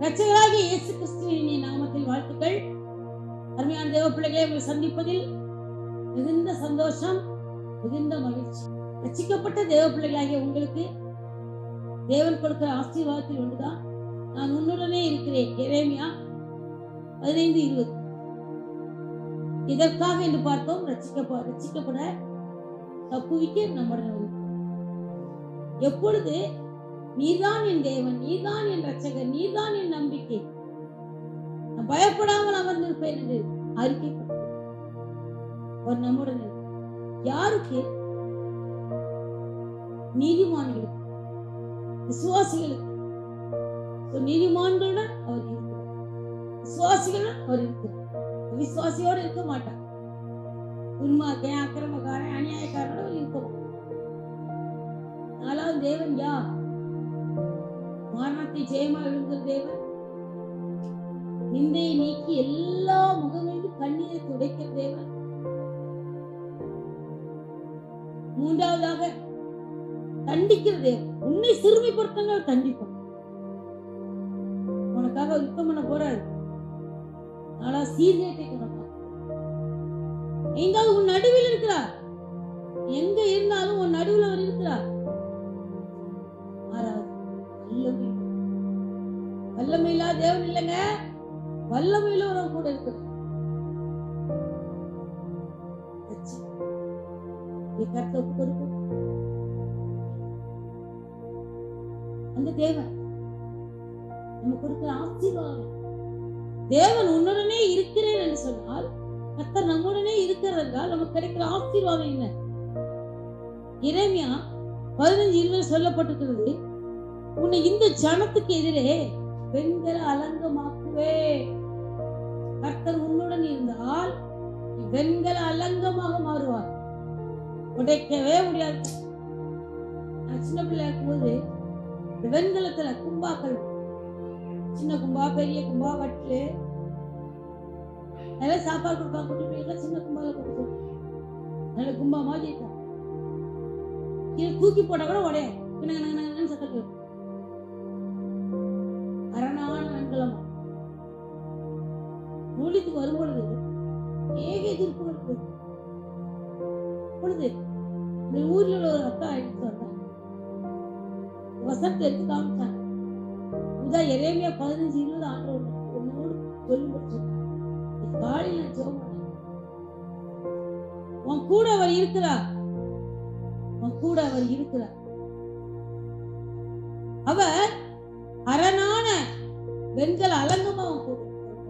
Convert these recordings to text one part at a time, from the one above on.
ரட்சகராகிய இயேசு கிறிஸ்துவின் இனிய நாமத்தில் வாழ்த்துக்கள் அருமையான தேவ பிள்ளைகளை உங்களை சந்திப்பதில் மிகுந்த சந்தோஷம் மிகுந்த மகிழ்ச்சி ரட்சிக்கப்பட்ட தேவ பிள்ளைகளாகிய உங்களுக்கு தேவன் கொடுக்கிற ஆசீர்வாதத்தில் ஒன்றுதான் நான் உன்னுடனே இருக்கிறேன் எரேமியா பதினைந்து இருபது இதற்காக என்று பார்த்தோம் ரட்சிக்கப்ப ரட்சிக்கப்பட தப்புவிக்க நம்முடன் இருக்கிறார். எப்பொழுது நீதான் என் தேவன் நீதான் என் ரட்சகர் நீதான் என் நம்பிக்கை நான் பயப்படாமல் அமர்ந்திருப்பேன் என்று அறிக்கைப்பட்டது அவர் நம்முடன் இருக்கிறார். யாருக்கு நீதிமான்களுக்கு விசுவாசிகளுக்கு So, நீதிமான்களுடன் அவர் இருக்கிறார் விசுவாசிகளுடன் அவர் இருக்கிறார் விசுவாசியோடு இருக்க மாட்டார் உண்மாக்கன் அக்கிரமக்காரன் அநியாயக்காரனோட அவர் இருக்க மாட்டார் நாலாவது தேவன் யார் மரணத்தை ஜெயமா எழுந்த தேவன் நிந்தையை நீக்கி எல்லா முகங்களிலும் கண்ணீரை துடைக்கிற தேவன் மூன்றாவதாக தண்டிக்கிற தேவன் உன்னை சிறுமைப்படுத்தங்க அவர் தண்டிப்பார் உனக்காக அவர் யுத்தம் பண்ண போறாரு நாளா சீர்கேட்டை கொடுப்பார் எங்காவது உன் நடுவில் இருக்கிறார் எங்க இருந்தாலும் உன் நடுவில் அவர் இருக்கிறார் ஆறாவது வல்லமை வல்லமை இல்லாத தேவன் இல்லைங்க வல்லமையில ஒரு கூட இருக்கிறார் வச்சு, நீ கர்த்தர் ஒப்புக் கொடுக்கும் அந்த தேவன் நம்ம கொடுக்கிற ஆசீர்வாதம் தேவன் உன்னுடனே இருக்கிறேன் என்று சொன்னால் கர்த்தர் நம்முடனே இருக்கிறது என்றால் நமக்கு கிடைக்கிற ஆசீர்வாதம் என்ன இறைமையா பதினஞ்சு இருபது சொல்லப்பட்டிருக்கிறது உன்னை இந்த ஜனத்துக்கு எதிரே பெண்களை அலங்கமாக்குவே கர்த்தர் உன்னுடன் இருந்தால் நீ பெண்களை அலங்கமாக மாறுவார் உடைக்கவே முடியாது நான் சின்ன பிள்ளை இருக்கும்போது இந்த வெண்கலத்துல கும்பாக்கள் சின்ன கும்பா பெரிய கும்பா வட்டு நல்லா சாப்பாடு கொடுப்பா குட்டி பிள்ளைகள் சின்ன கும்பால கொடுத்து நல்ல கும்பா மாதிரி இருக்கும் கீழே தூக்கி போட்டா கூட உடையாது கிணங்கன்னு சத்தம் கேட்கும் அரணான வெண்கலமா ஊழியத்துக்கு வரும் பொழுது ஏக எதிர்ப்பு இருக்கு பொழுது இந்த ஊர்ல உள்ள ஒரு அக்கா எடுத்து வந்தாங்க வசனத்தை எடுத்து காமிச்சாங்க உதா எரேமியா பதினஞ்சு இருபது ஆண்டு ஒன்னோடு சொல்லி முடிச்சிருக்காங்க காலையில் நான் ஜெபம் பண்ணேன் உன் கூட அவர் இருக்கிறார் உன் கூட அவர் இருக்கிறார் அவர் அரணான வெண்கல அலங்கமா அவன் கூட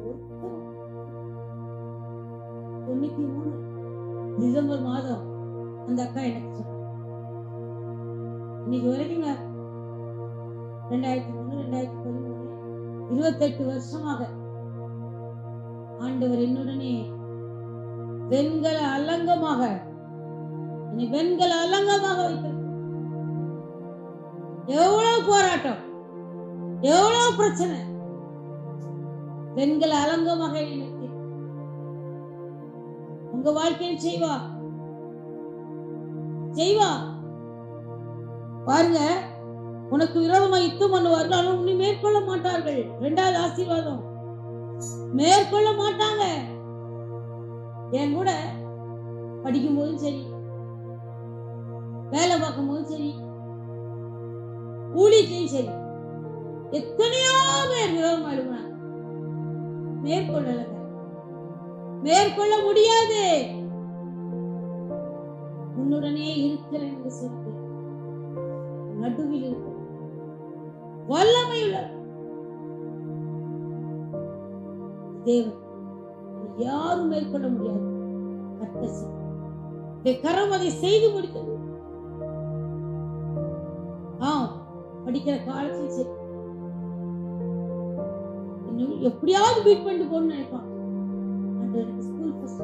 தொண்ணூத்தி மூணு டிசம்பர் மாதம் அந்த அக்கா எனக்கு சொன்னாங்க இன்னைக்கு வரைக்குங்க ரெண்டாயிரத்தி மூணு ரெண்டாயிரத்தி பதிமூணு இருபத்தெட்டு வருஷமாக ஆண்டவர் என்னுடனே வெண்கல அலங்கமாக என்னை வெண்கல அலங்கமாக வைத்திருக்கிறார் எவ்வளவு போராட்டம் எவ்வளவு பிரச்சனை வெண்கல அலங்கமாக என்னை நிறுத்தி உங்க வாழ்க்கையில் செய்வா செய்வா பாருங்க உனக்கு விரோதமா யுத்தம் பண்ணுவார்கள் ஆனால் உன்னை மேற்கொள்ள மாட்டார்கள் இரண்டாவது ஆசீர்வாதம் மேற்கொள்ள மாட்டாங்க என் கூட படிக்கும் போதும் சரி வேலை பார்க்கும் போதும் சரி ஊழியத்தையும் சரி எத்தனையோ பேர் விரோதமா எழுப்பினாங்க மேற்கொள்ளல மேற்கொள்ள முடியாது உன்னுடனே இருக்கிறேன் என்று சொல்லி நடுவில் இருக்கிற வல்லமையுள்ள தேவன் யாரும் மேற்கொள்ள முடியாது கர்த்தர் செய்தார். இந்த கரம் அதை செய்து முடித்தது ஆம் படிக்கிற காலத்தில் சரி இன்னும் எப்படியாவது பீட் பண்ணிட்டு போகணும்னு நினைப்பான் ஆண்டவர் ஸ்கூல் ஃபர்ஸ்ட்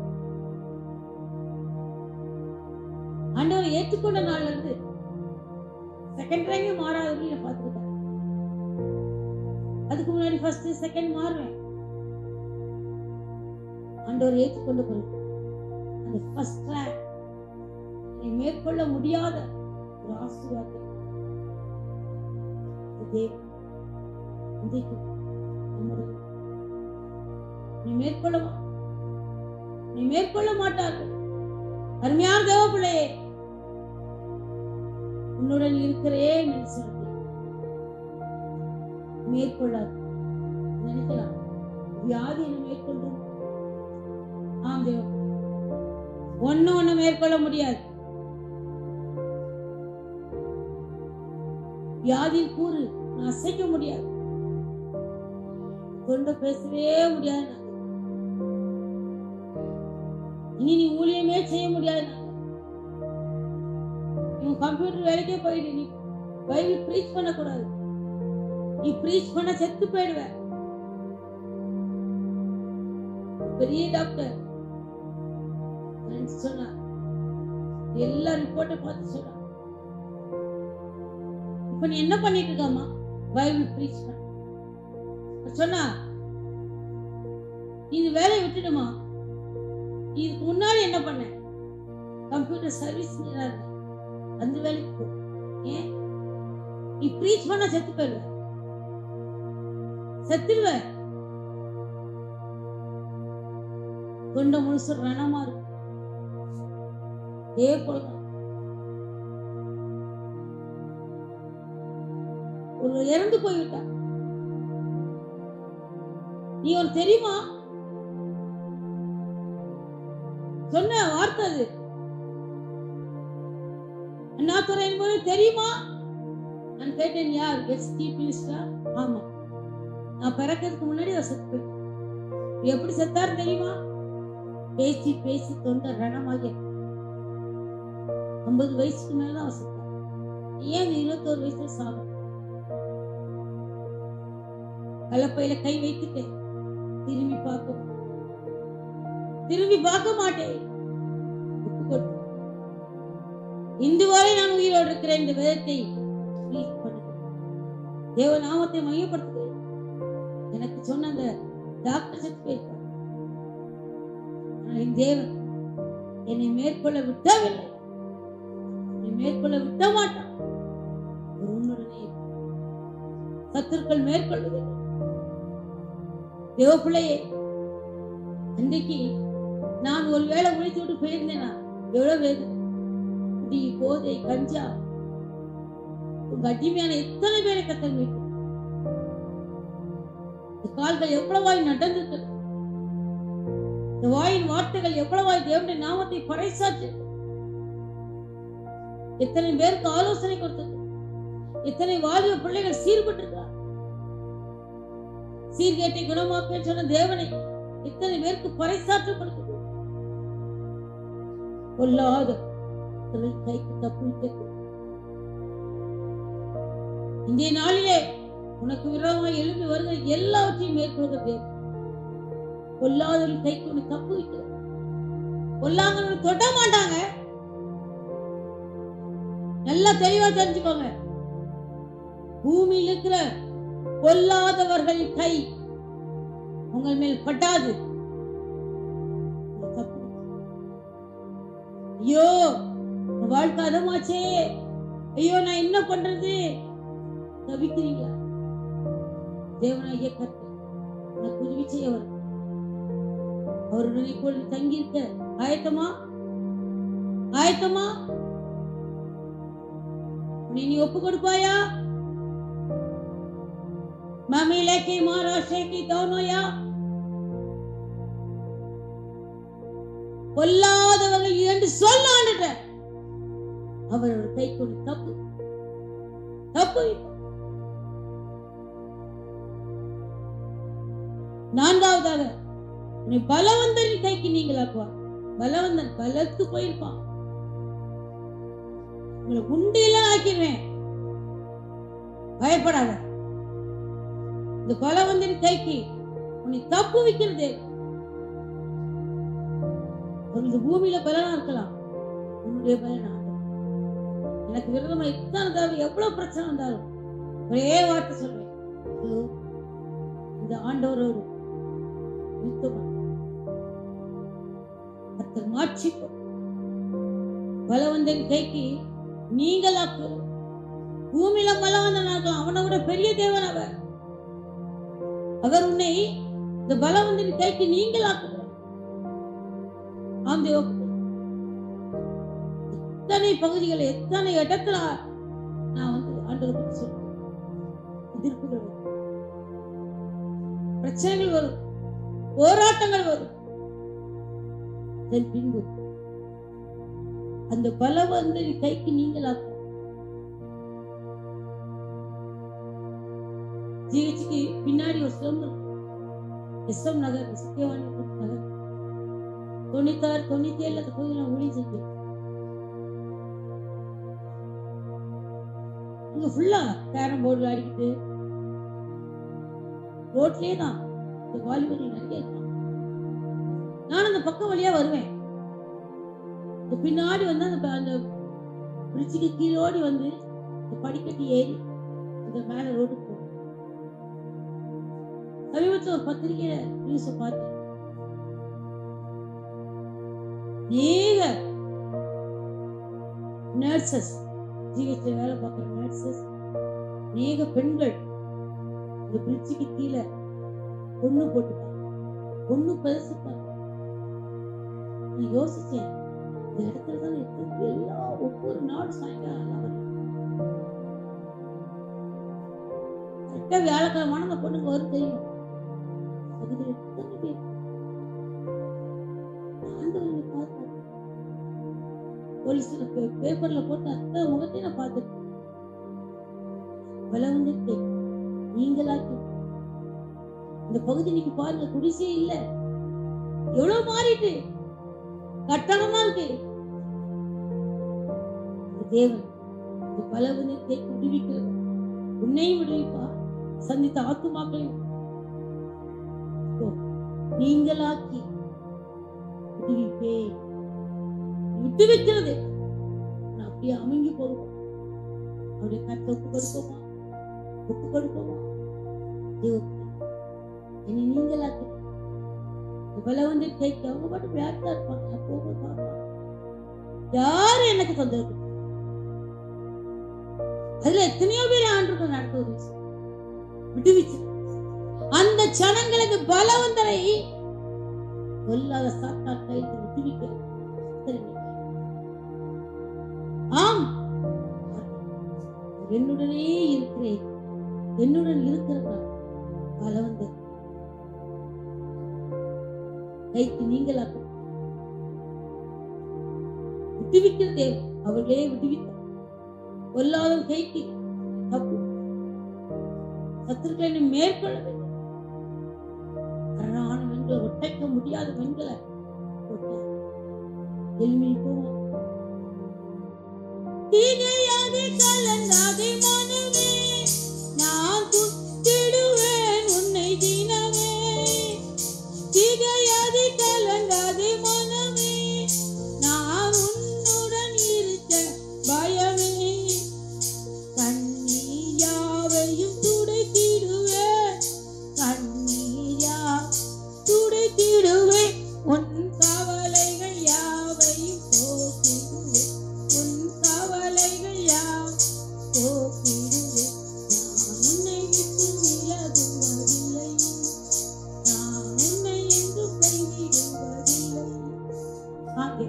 ஆண்டவர் ஏற்றுக்கொண்ட நாள்ல இருந்து செகண்ட் ரேங்கே மாறாதபடி நான் பார்த்துக்கிட்டேன் அதுக்கு முன்னாடி ஃபர்ஸ்ட் செகண்ட் மாறுவேன் ஆண்டவர் ஏற்றுக்கொண்ட பிறகு அந்த ஃபர்ஸ்ட் ரேங்க் என்னை மேற்கொள்ள முடியாத ஒரு ஆசீர்வாதத்தை இந்த தேவன் இன்றைக்கு நம்முடைய நீ மேற்கொள்ள மா- நீ மேற்கொள்ள மாட்டார்கள் அருமையான தேவ பிள்ளையே உன்னுடன் இருக்கிறேன் என்று சொல்லி மேற்கொள்ளாது நினைக்கலாம் வியாதி என்ன மேற்கொண்டு ஆம் தேவ ஒண்ணு ஒண்ணு மேற்கொள்ள முடியாது வியாதியின் கூறு நான் அசைக்க முடியாது கொண்டு பேசவே முடியாது நாங்க. இனி நீ ஊழியமே செய்ய முடியாது நாங்க. நீ கம்ப்யூட்டர் வேலைக்கே போயிடு நீ பைபிள் ப்ரீச் பண்ணக்கூடாது நீ ப்ரீச் பண்ண செத்து போயிடுவ பெரிய டாக்டர் சொன்னா எல்லா ரிப்போர்ட்டை பார்த்து சொன்னா இப்ப நீ என்ன பண்ணிட்டு இருக்கம்மா பைபிள் ப்ரீச் பண்ண சொன்னா இது வேலையை விட்டுடுமா நீ இதுக்கு முன்னாடி என்ன பண்ண கம்ப்யூட்டர் சர்வீஸ் அந்த வேலைக்கு போ ஏன் நீ ப்ரீச் பண்ண செத்து போயிடுவ செத்துடுவ தொண்டை முழுசு ரணமா இருக்கும் இதே போலதான் ஒரு இறந்து போய்விட்டா நீ ஒரு தெரியுமா சொன்ன வார்த்தை அது அண்ணாதுரை என்பது தெரியுமா நான் கேட்டேன் யார் எஸ் சீஃப் மினிஸ்டர் ஆமா நான் பிறக்கிறதுக்கு முன்னாடி அவர் செத்து போயிட்டார். எப்படி செத்தார் தெரியுமா பேசி பேசி தொண்டை ரணமாக ஐம்பது வயசுக்கு மேல அவர் செத்தார் ஏன் இந்த இருபத்தோரு வயசுல சாகும் கலப்பையில கை வைத்துட்டேன் திரும்பி பார்க்க மாட்டேன். திரும்பி பார்க்க மாட்டேன் ஒப்பு கொடுத்து. இன்று வரை நான் உயிரோடு இருக்கிறேன் இந்த வேதத்தை release பண்ணுகிறேன். தேவ நாமத்தை மையப்படுத்துகிறேன் எனக்கு சொன்ன அந்த டாக்டர் செத்து போயிருப்பார் ஆனால் என் தேவன் என்னை மேற்கொள்ள விட்டவில்லை என்னை மேற்கொள்ள விட்ட மாட்டான் அவர் உன்னுடனே இருக்கிறார். சத்துருக்கள் மேற்கொள்வதில்லை தேவ பிள்ளையே அன்றைக்கு நான் ஒரு வேளை உழைத்து விட்டு போயிருந்தேனா எவ்வளவு வேதனை குடி போதை கஞ்சா உங்க அடிமையான எத்தனை பேரை கத்தல் வைக்கும் இந்த கால்கள் எவ்வளவாய் நடந்திருக்கிறது இந்த வாயின் வார்த்தைகள் எவ்வளவாய் தேவனுடைய நாமத்தை பறைசாற்று எத்தனை பேருக்கு ஆலோசனை கொடுத்தது எத்தனை வாலிப பிள்ளைகள் சீர்பட்டிருக்கிறார் சீர்கேட்டை குணமாக்க சொன்ன தேவனை எத்தனை பேருக்கு பறைசாற்றப்படுகிறது கொல்லாத ஒருவன் கைக்கு தப்பு இன்றைய நாளிலே உனக்கு விரோதமாக எழுப்பி வருகிற எல்லாவற்றையும் மேற்கொள்கிற தேவன் கொல்லாதவர்கள் கைக்கு உன்னை தப்பு வைக்கிறது கொல்லாங்க தொட்ட மாட்டாங்க நல்லா தெளிவா தெரிஞ்சுக்கோங்க பூமியில் இருக்கிற கொல்லாதவர்கள் கை உங்கள் மேல் பட்டாது உங்களை தப்பு ஐயோ என் வாழ்க்கை அதமாச்சே ஐயோ நான் என்ன பண்றது தவிக்கிறீங்களா தேவனாகிய கர்த்தர் உனக்கு உதவி செய்ய வரும் அவருடன் இப்பொழுது தங்கியிருக்க ஆயத்தமா ஆயத்தமா உன்னை நீ ஒப்பு கொடுப்பாயா மாமி லேக்கி மகாராஷ்டிரேக்கி தோனோயா பொல்லாதவர்கள் என்று சொல்லான்னுட்ட அவரோட கை கொண்டு தப்பு தப்பு நான்காவதாக உன்னை பலவந்தரின் கைக்கு நீங்களாக்குவா பலவந்தன் பலத்து போயிருப்பான் உங்களை உண்டியெல்லாம் ஆக்கிடுவேன் பயப்படாத இந்த பலவந்தரின் கைக்கு உன்னை தப்பு வைக்கிறது இந்த பூமியில பலனா இருக்கலாம் உன்னுடைய பலனா எனக்கு விரோதமா எத்தனை தடவை எவ்வளவு பிரச்சனை வந்தாலும் ஒரே வார்த்தை சொல்வேன் இதோ, இந்த ஆண்டவரோடு யுத்தமா கர்த்தர் மாற்றி பலவந்தன் கைக்கு நீங்களாக்கு பூமியில பலவந்தன் ஆகலாம் அவனை விட பெரிய தேவன் அவர் அவர் உன்னை இந்த பலவந்தின் கைக்கு நீங்களாக்குகிறார் ஆம் தேவ எத்தனை பகுதிகள் எத்தனை இடத்துல நான் வந்து ஆண்டவர் பற்றி சொல்றேன் எதிர்ப்புகள் வரும் பிரச்சனைகள் வரும் போராட்டங்கள் வரும் அதன் பின்பு அந்த பலவந்தின் கைக்கு நீங்களாக்கும் ஜிஹெச்சுக்கு பின்னாடி ஒரு ஸ்லம் இருக்கு எஸ்எம் நகர் சத்தியவாணி நகர் தொண்ணூத்தாறு தொண்ணூத்தி ஏழுல அந்த கோயில் நான் ஊழியம் செஞ்சேன் அங்க ஃபுல்லா கேரம் போர்டு விளையாடிக்கிட்டு ரோட்லயே தான் இந்த வாலிபர்கள் நிறைய இருக்காங்க நான் அந்த பக்கம் வழியா வருவேன் இந்த பின்னாடி வந்து அந்த ப- அந்த பிரிட்ஜுக்கு கீழோடி வந்து இந்த படிக்கட்டு ஏறி இந்த மேல ரோட்டுக்கு போகும் சமீபத்தில் ஒரு பத்திரிகையில நியூஸ பார்த்தேன் நேக நர்சஸ் ஜிஹெச்ல வேலை பார்க்குற நர்சஸ் நேக பெண்கள் இந்த பிரிட்ஜுக்கு கீழே பொண்ணு போட்டுட்டாங்க பொண்ணு பரிசுத்தாங்க நான் யோசிச்சேன் இந்த இடத்துல தான் எத்தனை எல்லா ஒவ்வொரு நாள் சாயங்காலம் எல்லாம் வருது. கரெக்டா வியாழக்கிழமை அந்த பொண்ணுக்கு வரும் தெரியும் அதுல எத்தனை பேர் ஆண்டவர் என்னை பார்த்தார். போலீஸ்ல பே- பேப்பர்ல போட்டு அத்தனை முகத்தையும் நான் பார்த்துட்டேன் பலவந்தத்தை நீங்களாக்கி இந்த பகுதி இன்னைக்கு பாருங்க குடிசே இல்ல எவ்வளவு மாறிட்டு கட்டணமா இருக்கு இந்த தேவன் இந்த பலவந்தத்தை விடுவிக்கிறது உன்னையும் விடுவிப்பா சந்தித்த ஆத்துமாக்களையும் ஓ, நீங்களாக்கி விடுவிப்பே விட்டு வைக்கிறது நான் அப்படியே அமைங்கி போடுவோம் அவருடைய கருத்தை ஒப்பு கொடுப்போமா ஒப்பு கொடுப்போமா தேவன் என்னை நீங்களாக்கி இவளை வந்து கேட்க அவங்க மட்டும் விளையாட்டா இருப்பாங்க நான் போகும்போது பார்ப்பாங்க யாரும் எனக்கு தொந்தரவு கொடுக்கல. அதுல எத்தனையோ பேர் ஆண்டுகள் நடத்த உதவி செய்தார். விடுவிச்சு அந்த ஜனங்களுக்கு பலவந்தரை கொல்லாத சாத்தா கைது விடுவிக்க கர்த்தர் ஆம் என்னுடனே இருக்கிறேன் என்னுடன் இருக்கிறதா பலவந்தர் கைக்கு நீங்களாக்கும் விடுவிக்கிற தேவன் அவர்களே விடுவித்தார் கொல்லாத கைக்கு தப்பு சத்துருக்களை மேற்கொள்ள வேண்டும் அரணான வெண்களை ஒட்டைக்க முடியாத வெண்களை ஒட்ட எளிமை போவோம் தீகையாதே கலங்காதே மனமே நான் துத்திடுவேன் உன்னை தினமே திகையாதே கலங்காதே மனமே நான் உன்னுடன் இருக்க பயமே கண்ணீர் யாவையும் துடைத்திடுவேன் கண்ணீர் யா துடைத்திடுவேன் உன் கவலைகள் யாவையும் போக்கிடுவேன் உன் கவலைகள் யாவும் போக்கிடுவேன் நான் உன்னை விட்டு விலகுவதில்லை நான் உன்னை என்றும் கைவிடுவதில்லை ஆங்கே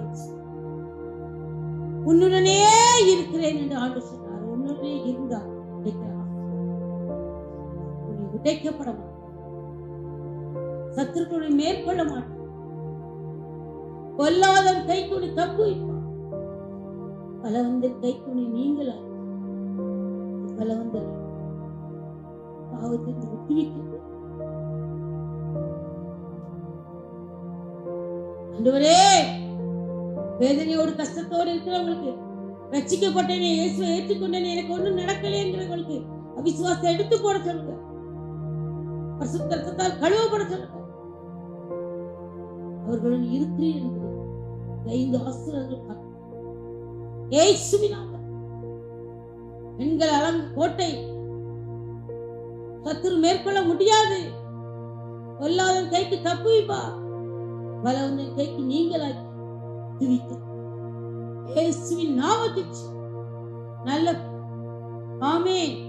உன்னுடனே இருக்கிறேன் என்று ஆண்டு சொன்னார் உன்னுடனே இருந்தார் உடைக்கலாம். உன்னை உடைக்கப்பட மாட்டார் சத்துருக்களை மேற்கொள்ள மாட்டார் கொல்லாதன் கைக்குடி தப்பு வைப்பார் பலவந்தர் கைக்குடி நீங்களா பலவந்தர் பாவத்திற்கு விட்டுவிக்கிறது ஆண்டவரே வேதனையோடு கஷ்டத்தோடு இருக்கிறவங்களுக்கு ரட்சிக்கப்பட்டேனே இயேசுவை ஏற்றுக்கொண்டேனே எனக்கு ஒண்ணும் நடக்கலைங்கிறவங்களுக்கு அவிசுவாசத்தை எடுத்து போட சொல்லுங்க பரிசுத்த ரத்தத்தால் கழுவப்பட சொல்லுங்க அவர்களுடன் இருக்கிறேன் என்று இந்த ஐந்து ஆசிரியர்கள் ஏசுவினாக பெண்கள் அலங்கு கோட்டை சத்துரு மேற்கொள்ள முடியாது கொல்லாதன் கைக்கு தப்பு வைப்பா பலவந்தன் கைக்கு நீங்களாக்கி துவிக்க இயேசுவின் நாமத்தில் நல்ல ஆமென்